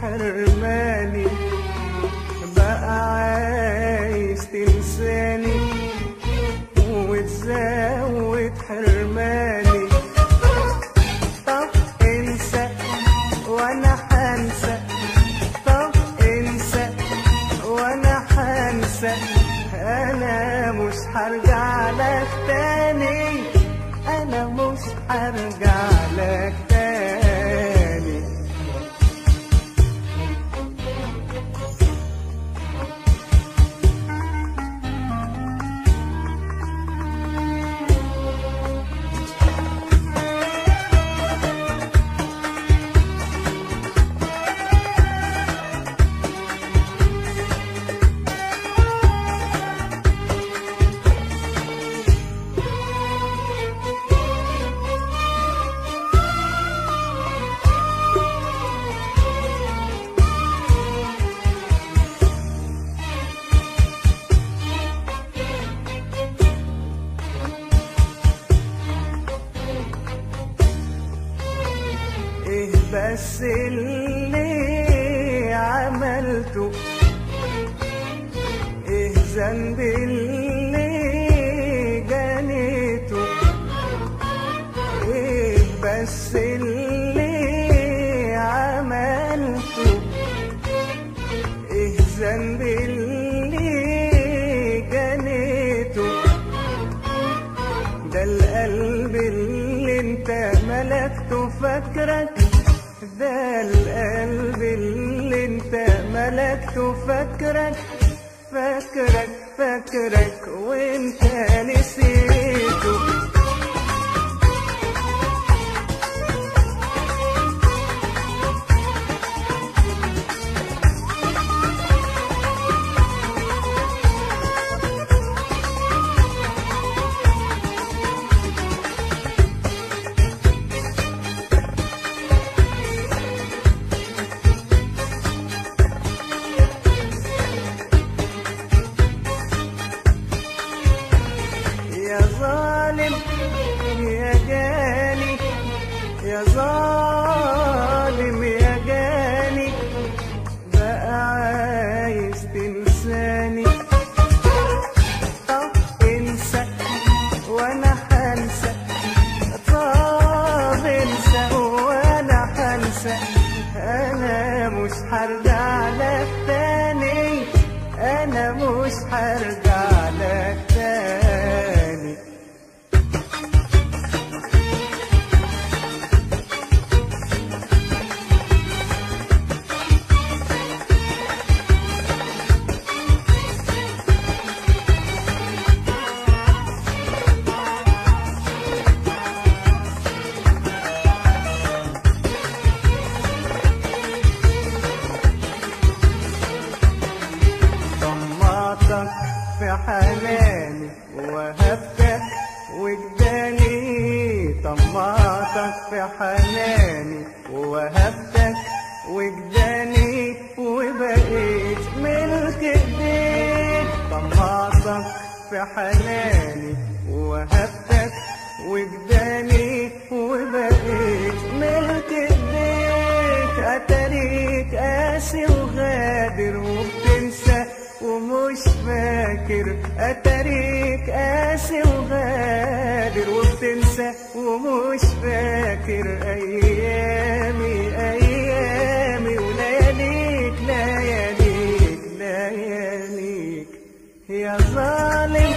حرماني بقى عايز تنساني وتزود حرماني طب انسى وانا حنسى طب انسى وانا حنسى انا مش هرجع لك تاني انا مش هرجع لك تاني ايه بس اللي عملته ايه ذنب اللي جنيته ايه بس اللي عملته ايه ذنب اللي جنيته ده القلب اللي انت ملكته فاكرك ده القلب اللي انت ملكته فاكرك فاكرك فاكرك وانت نسيته يا ظالم يا جاني يا ظالم يا جاني بقى عايز تنساني طب انسى وانا هنسى طب انسى وانا هنسى انا مش هرجع لك تاني انا مش هرجع لك تاني طمعتك في حناني وهبتك وجداني طمعتك في حناني وهبتك وجداني وبقيت ملك ايديك طمعتك في حناني وهبتك وجداني وبقيت ملك ايديك اتاريك قاسي وغادر وبتنسى ومش فاكر اتاريك قاسي وغادر وبتنسى ومش فاكر ايامي ايامي ولياليك لياليك لياليك يا ظالم